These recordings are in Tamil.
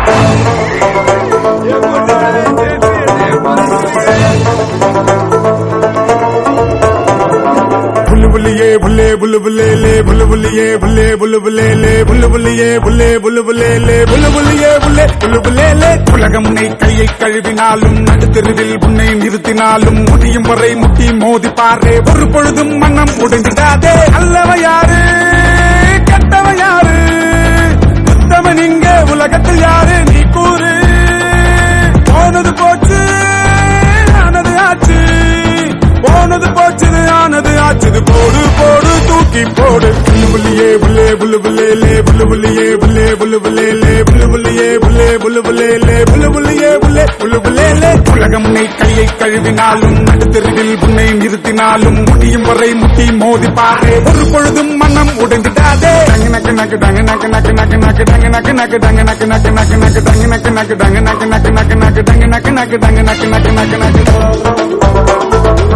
புல்லு புல்லியே புல்லே புல்லு புல்லே லே புல்லு புல்லியே புல்லே புல்லு புல்லே லே புல்லு புல்லியே புல்லே புல்லு புல்லே லே புல்லு புல்லியே புல்லே புல்லு புல்லே லே உலகம் உன்னை கையை கழுவினாலும் நடுத்தெருவில் உன்னை நிறுத்தினாலும் முடியும் வரை முட்டி மோதி பாரு ஒரு பொழுதும் மன்னம் உடைந்திடாதே அல்லவ யாரு கெட்டவ யாரு உத்தமன் இங்க உலகத்தில் யாரு நீ கூறு போனது போச்சு ஆனது ஆச்சு போனது போச்சுது ஆனது ஆச்சுது போடு போடு தூக்கி போடு புல்லு புள்ளியே புல்லே புல்லு புல்லே லே புல்லு புள்ளியே புல்லே புல்லு புல்லே லே புல்லு புள்ளியே புல்லே புல்லு புல்லே லே புல்லு புள்ளியே புல்லே புல்லு புல்லே லே உலகம் உன்னை கையை கழுவினாலும் நடுத்தெருவில் உன்னை நிறுத்தினாலும் முடியும் வரை முட்டி மோதி பாரு ஒரு பொழுதும் மனம் உடைந்துடாதே டங்கு நக்கு நக்கு டங்கு நக்கு நக்கு நக்கு நக்கு டங்கு நக்கு நக்கு டங்கு நக்கு நக்கு நக்கு நக்கு டங்கு நக்கு நக்கு டங்கு நக்கு நக்கு நக்கு நக்கு டங்கு நக்கு நக்கு டங்கு நக்கு நக்கு நக்கு நக்கு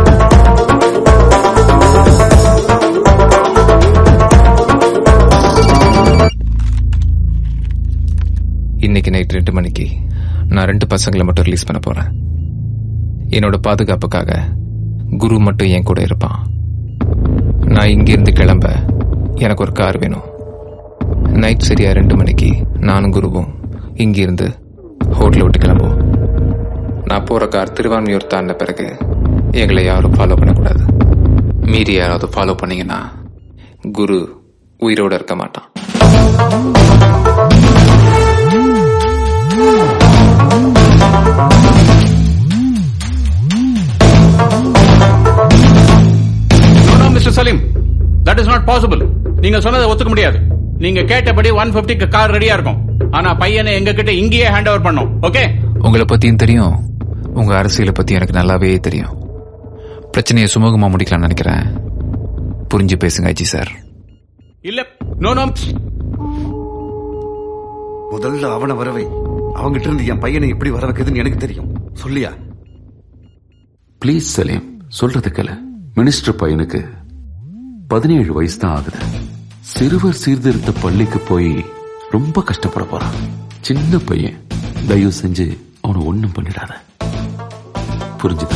இன்னைக்கு நைட் ரெண்டு மணிக்கு நான் ரெண்டு பசங்களை மட்டும் ரிலீஸ் பண்ண போறேன் என்னோட பாதுகாப்புக்காக குரு மட்டும் என் கூட இருப்பான் நான் இங்கிருந்து கிளம்ப எனக்கு ஒரு கார் வேணும் நைட் சரியா ரெண்டு மணிக்கு நானும் குருவும் இங்கிருந்து ஹோட்டலை விட்டு கிளம்புவோம் நான் போற கார் திருவான்மையூர் தாண்டின பிறகு எங்களை யாரும் ஃபாலோ பண்ணக்கூடாது மீறி யாராவது ஃபாலோ பண்ணீங்கன்னா குரு உயிரோட இருக்க மாட்டான் no no mister Salim that is not possible நீங்க சொன்னதை ஒத்துக்க முடியாது நீங்க கேட்டபடி ஒன் பிப்டிக்கு கார் ரெடியா இருக்கும் ஆனா பையனை எங்க கிட்ட இங்கேயே ஹேண்ட் ஓவர் பண்ணோம் ஓகே உங்களை பத்தியும் தெரியும் உங்க அரசியலை பத்தி எனக்கு நல்லாவே தெரியும் பிரச்சனையை சுமூகமா முடிக்கலாம்னு நினைக்கிறேன் புரிஞ்சு பேசுங்க ஐஜி சார் இல்ல நோ நோ முதல்ல அவன வரவை அவங்கிட்ட இருந்து என் பையனை எப்படி வர வைக்குதுன்னு எனக்கு தெரியும் சொல்லியா ப்ளீஸ் சலீம் சொல்றது கேள மினிஸ்டர் பையனுக்கு பதினேழு வயசு தான் ஆகுது சிறுவர் சீர்திருத்த பள்ளிக்கு போய் ரொம்ப கஷ்டப்பட போறான் சின்ன பையன் தயவு செஞ்சு அவனை ஒண்ணும் பண்ணிடாத புரிஞ்சுதா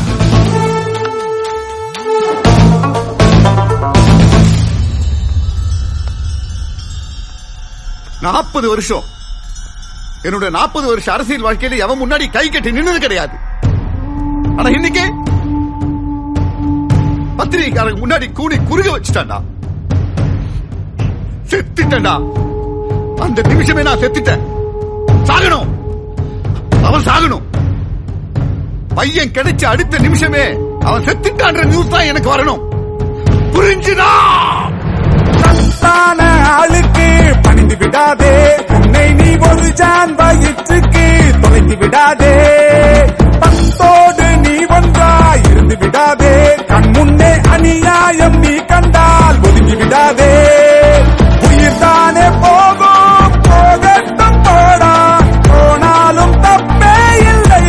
நாற்பது வருஷம் என்னோட நாற்பது வருஷ அரசியல் வாழ்க்கையில எவன் முன்னாடி கை கட்டி நின்னது கிடையாது ஆனா இன்னைக்கு பத்திரிகைக்காரங்க முன்னாடி கூடி குறுக வச்சுட்டான்டா செத்துட்டேன்டா அந்த நிமிஷமே நான் செத்துட்டேன் சாகணும் அவன் சாகணும் பையன் கிடைச்ச அடுத்த நிமிஷமே அவன் செத்துட்டான்ற நியூஸ் தான் எனக்கு வரணும் புரிஞ்சுதா தப்பான ஆளுக்கு பணிந்து விடாதே உன்னை நீ ஒரு ஜான் வயிற்றுக்கு தொலைத்து விடாதே பத்தோடு நீ ஒன்றாய் இருந்து விடாதே கண் முன்னே அநியாயம் நீ கண்டால் ஒதுங்கி விடாதே உயிர் தானே போகும் போகட்டும் போடா போனாலும் தப்பே இல்லை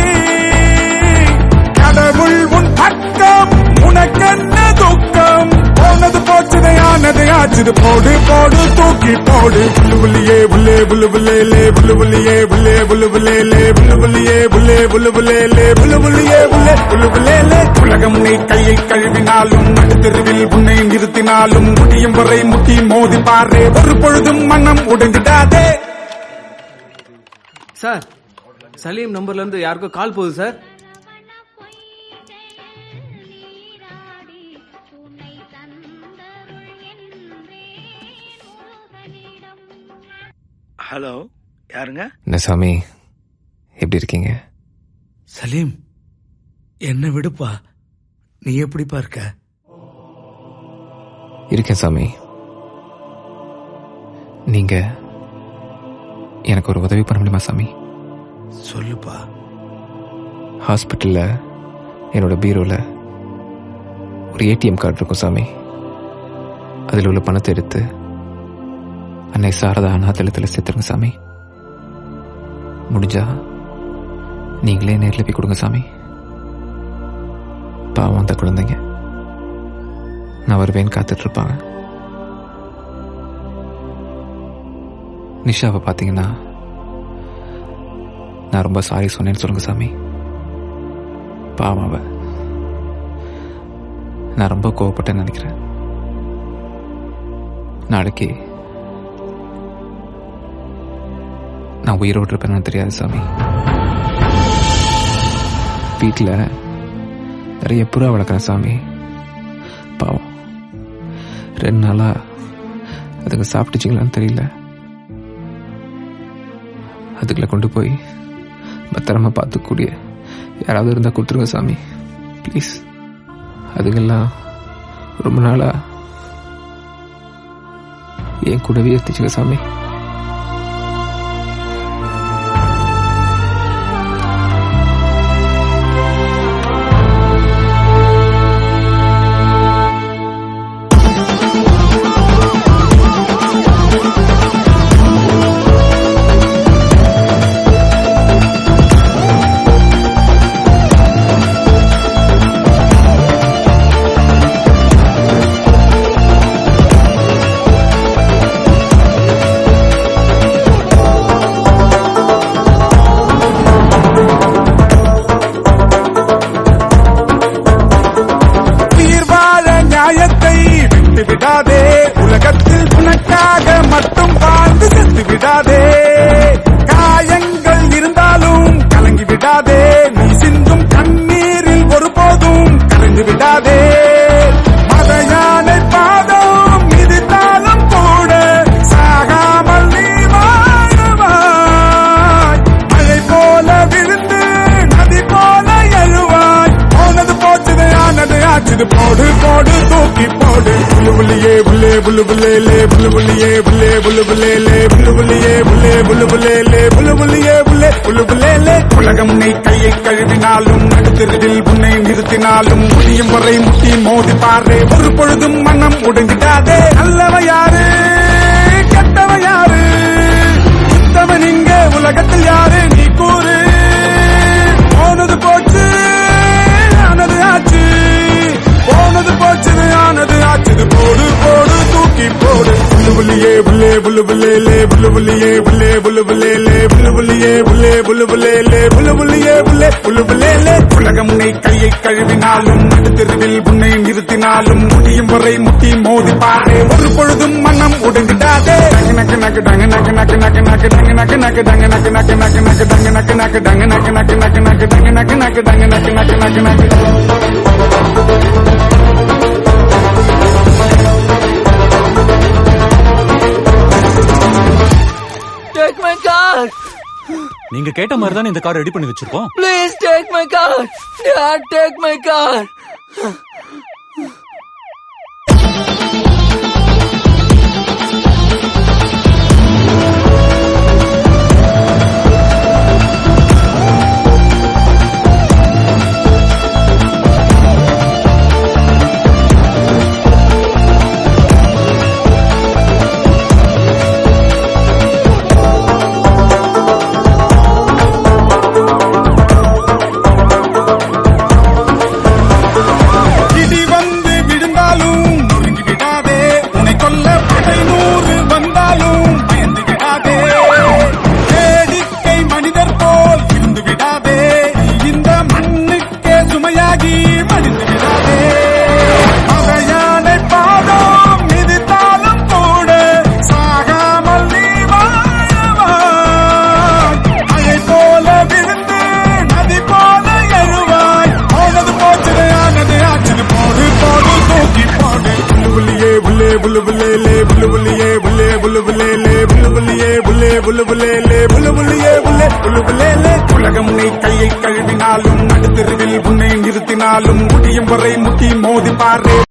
கடவுள் உன் பக்கம் உனக்கென்ன துக்கம் போனது போச்சுது ஆனது ஆச்சுது போடு போடு தூக்கி போடு புல்லு புள்ளியே புல்லே புல்லு புல்லே லே புல்லு புள்ளியே புல்லே புல்லு புல்லே லே புல்லு புள்ளியே புல்லே புல்லு புல்லே லே புல்லு புள்ளியே புல்லே புல்லு புல்லே லே உலகம் நீ கையை கழுவினாலும் நடுத்தெருவில் உன்னை நிறுத்தினாலும் முடியும் வரை முட்டி மோதி பாரு ஒரு பொழுதும் மனம் உடைந்துடாதே சார் சலீம் நம்பர்ல இருந்து யாருக்கோ கால் போகுது சார் ஹலோ யாருங்க என்ன சாமி எப்படி இருக்கீங்க சலீம் என்ன விடுப்பா நீ எப்படிப்பா இருக்க இருக்கேன் சாமி நீங்க எனக்கு ஒரு உதவி பண்ண முடியுமா சாமி சொல்லுப்பா ஹாஸ்பிட்டல்ல என்னோட பீரோல ஒரு ஏடிஎம் கார்டு இருக்கும் சாமி அதில் உள்ள பணத்தை எடுத்து அன்னை சாரதா அனாதளத்தில் சேர்த்துருங்க சாமி முடிஞ்சா நீங்களே நேரில் போய் கொடுங்க சாமி பாவம் அந்த குழந்தைங்க நான் வருவேன்னு காத்துட்டு இருப்பாங்க நிஷாவை பார்த்தீங்கன்னா நான் ரொம்ப சாரி சொன்னேன்னு சொல்லுங்க சாமி பாவம் அவ நான் ரொம்ப கோவப்பட்டேன்னு நினைக்கிறேன் நாளைக்கு நான் உயிரோடு இருப்பேன்னு தெரியாது சாமி வீட்டில் நிறைய புறா வளர்க்குறேன் சாமி பாவம் ரெண்டு நாளா அதுக்கு சாப்பிட்டுச்சிங்களான்னு தெரியல அதுக்குள்ள கொண்டு போய் பத்திரமா பார்த்துக்கூடிய யாராவது இருந்தால் கொடுத்துருங்க சாமி ப்ளீஸ் அதுங்கெல்லாம் ரொம்ப நாளா என் கூடவே இருந்துச்சுங்க சாமி உயிர் வாழ நியாயத்தை விட்டு விடாதே உலகத்தில் உனக்காக மட்டும் வாழ்ந்து சென்று விடாதே காயங்கள் இருந்தாலும் கலங்கி விடாதே நீ சிந்தும் கண்ணீரில் ஒருபோதும் கலந்து விடாதே மத யானை பாதம் மிதித்தாலும் கூட சாகாமல் நீ வாழ்வாய் மழை போல விழுந்து நதி போல எழுவாய் போனது போச்சுது ஆனது ஆச்சுது போடு போடு தூக்கி போடு புல்லு புள்ளியே புல்லே புல்லு புல்லே புல்லு புள்ளியே புல்லே புல்லு புல்லே புல்லு புள்ளியே புல்லே புல்லு புல்லே புல்லு புள்ளியே புல்லே புல்லு புல்லே உலகம் நீ கையை கழுவினாலும் நடுத்தெருவில் உன்னை நிறுத்தினாலும் முடியும் வரை முட்டி மோதி பாரு ஒரு பொழுதும் மனம் உடைஞ்சிடாதே நல்லவ யாரு கெட்டவ யாரு சுத்தவன் இங்க உலகத்தில் யாரு நீ கூறு போனது போச்சு ஆனது ஆச்சு போனது போச்சுது ஆனது ஆச்சுது போடு போடு தூக்கி போடு புல்லு புள்ளியே புல்லே புல்லு புல்லே புல்லு புள்ளியே புல்லே புல்லு புல்லே புல்லு புள்ளியே புல்லே புல்லு புல்லே புல்லு புள்ளியே புல்லே புல்லு புல்லே உலகம் உன்னை கையை கழுவினாலும் நடுத்தெருவில் உன்னை நிறுத்தினாலும் முடியும் வரை முட்டி மோதி பாரு ஒரு பொழுதும் மனம் உடைஞ்சிடாதே நக்கு நக்கு டங்கு நக்கு நக்கு நக்கு நக்கு டங்கு நக்கு நக்கு டங்கு நக்கு நக்கு நக்கு நக்கு டங்கு நக்கு நக்கு டங்கு நக்கு நக்கு நக்கு நக்கு டங்கு நக்கு நக்கு டங்கு நக்கு நக்கு நக்கு நக்கு Take my car! நீங்க கேட்ட மாதிரி தானே இந்த கார் ரெடி பண்ணி வச்சிருக்கோம் Please take my car! Dad, take my car! இடி வந்து விழுந்தாலும் நொறுங்கி விடாதே உன்னை கொல்ல படை நூறு வந்தாலும் பயந்து விடாதே வேடிக்கை மனிதர் போல் இருந்து விடாதே இந்த மண்ணுக்கே சுமையாகி மடிந்து விடாதே மதையானை பாதம் மிதித்தாலும் கூட சாகாமல் நீ வாழ்வாய் மழை போல விழுந்து நதி போல எழுவாய் போனது போச்சது ஆனது ஆச்சது போடு போடு தூக்கி போடு புல்லு புல்லியே புல்லே புல்லு புல்லே புல்லு புல்லியே புல்லே புல்லு புல்லே புல்லு புல்லியே புல்லே புல்லு புல்லே புல்லு புல்லியே புல்லே புல்லு புல்லே உலகம் உன்னை கையை கழுவினாலும் நடுத்தெருவில் உன்னை நிறுத்தினாலும் முடியும் வரை முட்டி மோதி பாரு